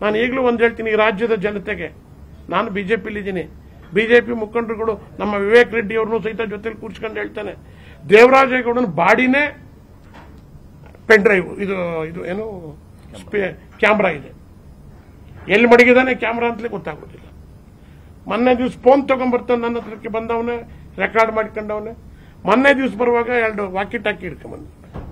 ನಾನು ಈಗಲೂ ಒಂದು ಹೇಳ್ತೀನಿ ಈ ರಾಜ್ಯದ ಜನತೆಗೆ ನಾನು ಬಿಜೆಪಿಲಿದ್ದೀನಿ ಬಿಜೆಪಿ ಮುಖಂಡರುಗಳು ನಮ್ಮ ವಿವೇಕ್ ರೆಡ್ಡಿ ಅವ್ರನ್ನೂ ಸಹಿತ ಜೊತೆಲಿ ಕೂರ್ಸ್ಕೊಂಡು ಹೇಳ್ತಾನೆ ದೇವರಾಜೇಗೌಡನ ಬಾಡಿನೇ ಪೆನ್ ಡ್ರೈವ್ ಇದು ಇದು ಏನು ಕ್ಯಾಮ್ರಾ ಇದೆ ಎಲ್ಲಿ ಮಡಗಿದಾನೆ ಕ್ಯಾಮ್ರಾ ಅಂತಲೇ ಗೊತ್ತಾಗೋದಿಲ್ಲ ಮೊನ್ನೆ ದಿವಸ ಫೋನ್ ತಗೊಂಡ್ಬರ್ತಾನೆ ನನ್ನ ಹತ್ರಕ್ಕೆ ಬಂದವನೇ ರೆಕಾರ್ಡ್ ಮಾಡ್ಕೊಂಡವನೇ ಮೊನ್ನೆ ದಿವಸ ಬರುವಾಗ ಎರಡು ವಾಕಿ ಟಾಕಿ ಹಿಡ್ಕೊಂಬಂದ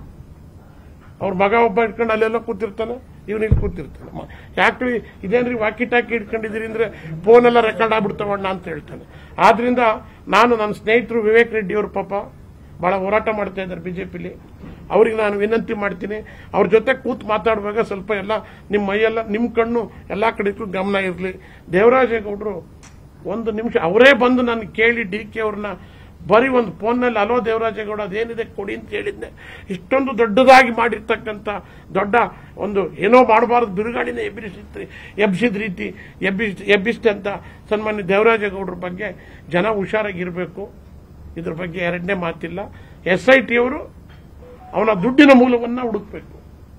ಅವ್ರ ಮಗ ಒಬ್ಬ ಇಟ್ಕೊಂಡು ಅಲ್ಲೆಲ್ಲ ಕೂತಿರ್ತಾನೆ ಇವನು ಇಲ್ಲಿ ಕೂತಿರ್ತಾನೆ ಯಾಕ್ರಿ ಇದೇನ್ರಿ ವಾಕಿ ಟಾಕಿ ಇಟ್ಕೊಂಡಿದ್ದೀರಿ ಅಂದ್ರೆ ಫೋನ್ ಎಲ್ಲ ರೆಕಾರ್ಡ್ ಆಗ್ಬಿಡ್ತಾವಣ್ಣ ಅಂತ ಹೇಳ್ತಾನೆ ಆದ್ರಿಂದ ನಾನು ನನ್ನ ಸ್ನೇಹಿತರು ವಿವೇಕ್ ರೆಡ್ಡಿ ಅವ್ರ ಪಾಪ ಬಹಳ ಹೋರಾಟ ಮಾಡ್ತಾ ಇದ್ದಾರೆ ಬಿಜೆಪಿಲಿ ಅವ್ರಿಗೆ ನಾನು ವಿನಂತಿ ಮಾಡ್ತೀನಿ ಅವ್ರ ಜೊತೆ ಕೂತ್ ಮಾತಾಡುವಾಗ ಸ್ವಲ್ಪ ಎಲ್ಲ ನಿಮ್ಮ ಮೈಯೆಲ್ಲ ನಿಮ್ಮ ಕಣ್ಣು ಎಲ್ಲ ಕಡೆಗೂ ಗಮನ ಇರಲಿ ದೇವರಾಜೇಗೌಡರು ಒಂದು ನಿಮಿಷ ಅವರೇ ಬಂದು ನಾನು ಕೇಳಿ ಡಿ ಕೆ ಅವ್ರನ್ನ ಬರೀ ಒಂದು ಫೋನ್ನಲ್ಲಿ ಅಲೋ ದೇವರಾಜೇಗೌಡ ಅದೇನಿದೆ ಕೊಡಿ ಅಂತ ಹೇಳಿದ್ನೆ ಇಷ್ಟೊಂದು ದೊಡ್ಡದಾಗಿ ಮಾಡಿರ್ತಕ್ಕಂಥ ದೊಡ್ಡ ಒಂದು ಏನೋ ಮಾಡಬಾರದು ಬಿರುಗಾಳಿನ ಎಬ್ಬಿಸಿದ್ರಿ ಎಬ್ಬಿಸಿದ ರೀತಿ ಎಬ್ಬಿಸ್ ಎಬ್ಬಿಸಿದೆ ಅಂತ ಸನ್ಮಾನ್ಯ ದೇವರಾಜೇಗೌಡರ ಬಗ್ಗೆ ಜನ ಹುಷಾರಾಗಿರಬೇಕು ಇದ್ರ ಬಗ್ಗೆ ಎರಡನೇ ಮಾತಿಲ್ಲ ಎಸ್ ಐ ಟಿ ಅವರು ಅವನ ದುಡ್ಡಿನ ಮೂಲವನ್ನ ಹುಡುಕ್ಬೇಕು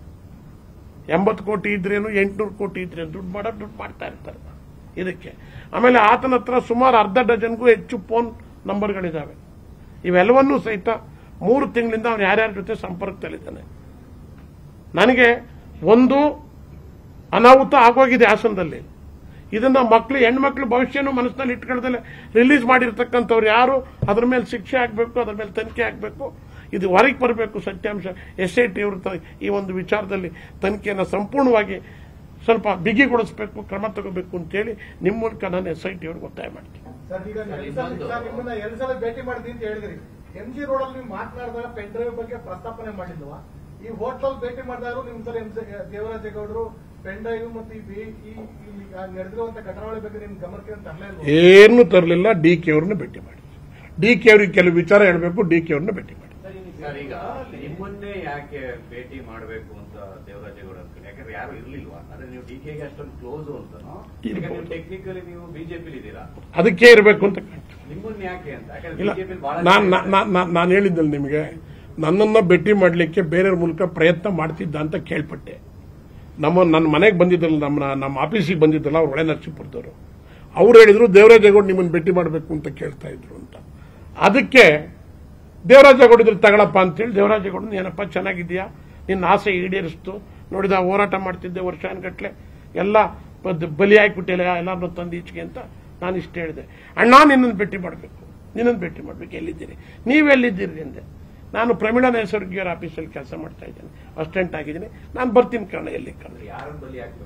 ಎಂಬತ್ತು ಕೋಟಿ ಇದ್ರೇನು ಎಂಟುನೂರು ಕೋಟಿ ಇದ್ರೇನು ದುಡ್ಡು ಮಾಡೋದು ದುಡ್ಡು ಮಾಡ್ತಾ ಇರ್ತಾರೆ ಇದಕ್ಕೆ ಆಮೇಲೆ ಆತನ ಹತ್ರ ಸುಮಾರು ಅರ್ಧ ಡಜನ್ಗೂ ಹೆಚ್ಚು ಫೋನ್ ನಂಬರ್ಗಳಿದ್ದಾವೆ ಇವೆಲ್ಲವನ್ನೂ ಸಹಿತ ಮೂರು ತಿಂಗಳಿಂದ ಅವನು ಯಾರ್ಯಾರ ಜೊತೆ ಸಂಪರ್ಕದಲ್ಲಿದ್ದಾನೆ ನನಗೆ ಒಂದು ಅನಾಹುತ ಆಗೋಗಿದೆ ಹಾಸನದಲ್ಲಿ ಇದನ್ನ ಮಕ್ಕಳು ಹೆಣ್ಮಕ್ಳು ಭವಿಷ್ಯನೂ ಮನಸ್ಸಿನಲ್ಲಿ ಇಟ್ಕೊಳ್ದಲೆ ರಿಲೀಸ್ ಮಾಡಿರ್ತಕ್ಕಂಥವ್ರು ಯಾರು ಅದ್ರ ಮೇಲೆ ಶಿಕ್ಷೆ ಆಗಬೇಕು ಅದ್ರ ಮೇಲೆ ತನಿಖೆ ಆಗಬೇಕು ಇದು ಹೊರಗೆ ಬರಬೇಕು ಸತ್ಯಾಂಶ ಎಸ್ ಐ ಟಿ ಅವರು ತ- ಈ ಒಂದು ವಿಚಾರದಲ್ಲಿ ತನಿಖೆಯನ್ನು ಸಂಪೂರ್ಣವಾಗಿ ಸ್ವಲ್ಪ ಬಿಗಿಗೊಳಿಸಬೇಕು ಕ್ರಮ ತಗೋಬೇಕು ಅಂತೇಳಿ ನಿಮ್ಮ ಮೂಲಕ ನಾನು ಎಸ್ ಐ ಟಿ ಅವ್ರಿಗೆ ಒತ್ತಾಯ ಮಾಡ್ತೀನಿ ಸರ್ ಈಗ ನೀವು ಎರಡ್ ಸಲ- ಸರ್, ನಿಮ್ಮನ್ನ ಎರಡ್ ಸಲ ಭೇಟಿ ಮಾಡಿದ್ವಿ ಅಂತ ಹೇಳಿದ್ರಿ ಎಂ ಜಿ ರೋಡ್ ಅಲ್ಲಿ ನೀವು ಮಾತನಾಡಿದಾಗ ಪೆನ್ ಡ್ರೈವ್ ಬಗ್ಗೆ ಪ್ರಸ್ತಾಪನೆ ಮಾಡಿಲ್ವಾ ಈ ಹೋಟ್ಲಲ್ಲಿ ಭೇಟಿ ಮಾಡಿದಾರು ನಿಮ್ ಸಲ ಎಂ ದೇವರಾಜೇಗೌಡರು ಪೆನ್ ಡ್ರೈವ್ ಮತ್ತು ಈ ಬಿ- ಈ ಈ ನಡೆದಿರುವಂತ ಘಟನೆಗಳ ಬಗ್ಗೆ ನಿಮ್ ಗಮನಕ್ಕೆ ತರಲೇ ಇಲ್ವಾ ಏನು ತರಲಿಲ್ಲ ಡಿ ಕೆ ಅವ್ರನ್ನ ಭೇಟಿ ಮಾಡಿ ಡಿ ಕೆ ಅವ್ರಿಗೆ ಕೆಲವು ವಿಚಾರ ಹೇಳಬೇಕು ಡಿ ಕೆ ಅವ್ರನ್ನ ಭೇಟಿ ಮಾಡಿ ಸರ್ ಈಗ ನಿಮ್ಮನ್ನೇ ಯಾಕೆ ಭೇಟಿ ಮಾಡಬೇಕು ಅಂತ ದೇವರಾಜೇಗೌಡ ಅನ್ಕೊಂಡು ಯಾಕಂದ್ರೆ ಯಾರು ಇರ್ಲಿಲ್ವಾ ಅಂದ್ರೆ ನೀವು ಡಿ ಕೆಗೆ ಅಷ್ಟೊಂದು ಕ್ಲೋಸ್ ಅಂತನೋ ಈಗ ನೀವು ಇರ್ಬೋದು. ಟೆಕ್ನಿಕಲಿ ನೀವು ಬಿಜೆಪಿ ಇದ್ದೀರಾ ಅದಕ್ಕೆ ಇರಬೇಕು ಅಂತ ಕಾಣ್ತದೆ ನಿಮ್ಮನ್ನ ಯಾಕೆ ಅಂತ ಯಾಕಂದ್ರೆ ಇಲ್ಲ ಬಿಜೆಪಿ ಬಹಳ ನಾನು ನಾನು ಹೇಳಿದ್ದಲ್ಲ ನಿಮಗೆ ನನ್ನನ್ನ ಭೇಟಿ ಮಾಡಲಿಕ್ಕೆ ಬೇರೆಯವ್ರ ಮೂಲಕ ಪ್ರಯತ್ನ ಮಾಡ್ತಿದ್ದ ಅಂತ ಕೇಳ್ಪಟ್ಟೆ ನಮ್ಮ ನನ್ನ ಮನೆಗೆ ಬಂದಿದ್ದಲ್ಲ ನಮ್ಮ ನಮ್ಮ ಆಫೀಸಿಗೆ ಬಂದಿದ್ದಲ್ಲ ಅವ್ರು ಒಳೆ ನರಸೀಪುರದವರು ಅವ್ರು ಹೇಳಿದ್ರು ದೇವರಾಜೇಗೌಡ ನಿಮ್ಮನ್ನು ಭೇಟಿ ಮಾಡಬೇಕು ಅಂತ ಕೇಳ್ತಾ ಇದ್ರು ಅಂತ ಅದಕ್ಕೆ ದೇವರಾಜೇಗೌಡ ಇದ್ರೆ ತಗೊಳಪ್ಪ ಅಂತೇಳಿ ದೇವರಾಜೇಗೌಡ ಏನಪ್ಪ ಚೆನ್ನಾಗಿದ್ಯಾ ನಿನ್ನ ಆಸೆ ಈಡೇರಿಸ್ತು ನೋಡಿದ ಹೋರಾಟ ಮಾಡ್ತಿದ್ದೆ ವರ್ಷಾನ್ಗಟ್ಲೆ ಎಲ್ಲ ಬದ್- ಬಲಿ ಹಾಕ್ಬಿಟ್ಟಿಲ್ಲ ಎಲ್ಲಾರನ್ನೂ ತಂದು ಈಚೆಗೆ ಅಂತ ನಾನು ಇಷ್ಟ ಹೇಳಿದೆ ಅಣ್ಣ ನಿನ್ನನ್ನು ಭೇಟಿ ಮಾಡಬೇಕು ನಿನ್ನನ್ನು ಭೇಟಿ ಮಾಡಬೇಕು ಎಲ್ಲಿದ್ದೀರಿ ನೀವೆಲ್ಲಿದ್ದೀರಿ ಅಂದೆ ನಾನು ಪ್ರಮೀಳಾ ನೇಸರ್ಗಿಯರ ಆಫೀಸಲ್ಲಿ ಕೆಲಸ ಮಾಡ್ತಾ ಇದ್ದೇನೆ ಅಸಿಸ್ಟೆಂಟ್ ಆಗಿದ್ದೀನಿ ನಾನು ಬರ್ತೀನಿ ಕಾರಣ ಎಲ್ಲಿ ಕಾರಣ ಯಾರನ್ನ ಬಲಿ ಹಾಕ್ಬೇಕು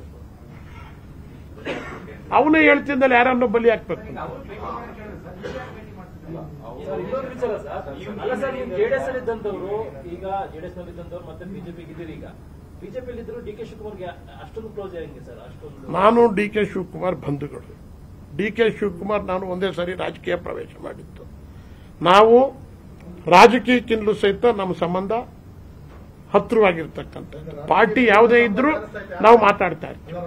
ಅವನೇ ಹೇಳ್ತಿದ್ದಲ್ಲ ಯಾರನ್ನೋ ಬಲಿ ಹಾಕ್ಬೇಕು ಸರ್, ಇನ್ನೊಂದು ವಿಚಾರ ಸರ್ ಅಲ್ಲ ಸರ್ ನೀವು ಜೆಡಿಎಸ್ ಅಲ್ಲಿ ಇದ್ದಂತವ್ರು ಈಗ ಜೆಡಿಎಸ್ ನಲ್ಲಿ ಇದ್ದಂತವ್ರು ಮತ್ತೆ ಬಿಜೆಪಿಗೆ ಇದ್ದೀರಿ ಈಗ ಬಿಜೆಪಿ ಇದ್ರು ಡಿ ಕೆ ಶಿವಕುಮಾರ್ಗೆ ಅಷ್ಟೊಂದು ಕ್ಲೋಸ್ ಹೆಂಗೆ ಸರ್ ಅಷ್ಟೊಂದು ನಾನು ಡಿ ಕೆ ಶಿವಕುಮಾರ್ ಬಂಧುಗಳು ಡಿ ಕೆ ಶಿವಕುಮಾರ್ ನಾನು ಒಂದೇ ಸಾರಿ ರಾಜಕೀಯ ಪ್ರವೇಶ ಮಾಡಿದ್ದು ನಾವು ರಾಜಕೀಯಕ್ಕಿಂತಲೂ ಸಹಿತ ನಮ್ಮ ಸಂಬಂಧ ಹತ್ತಿರವಾಗಿರ್ತಕ್ಕಂಥದ್ದು ಪಾರ್ಟಿ ಯಾವುದೇ ಇದ್ರೂ ನಾವು ಮಾತಾಡ್ತಾ ಇರ್ತೀವಿ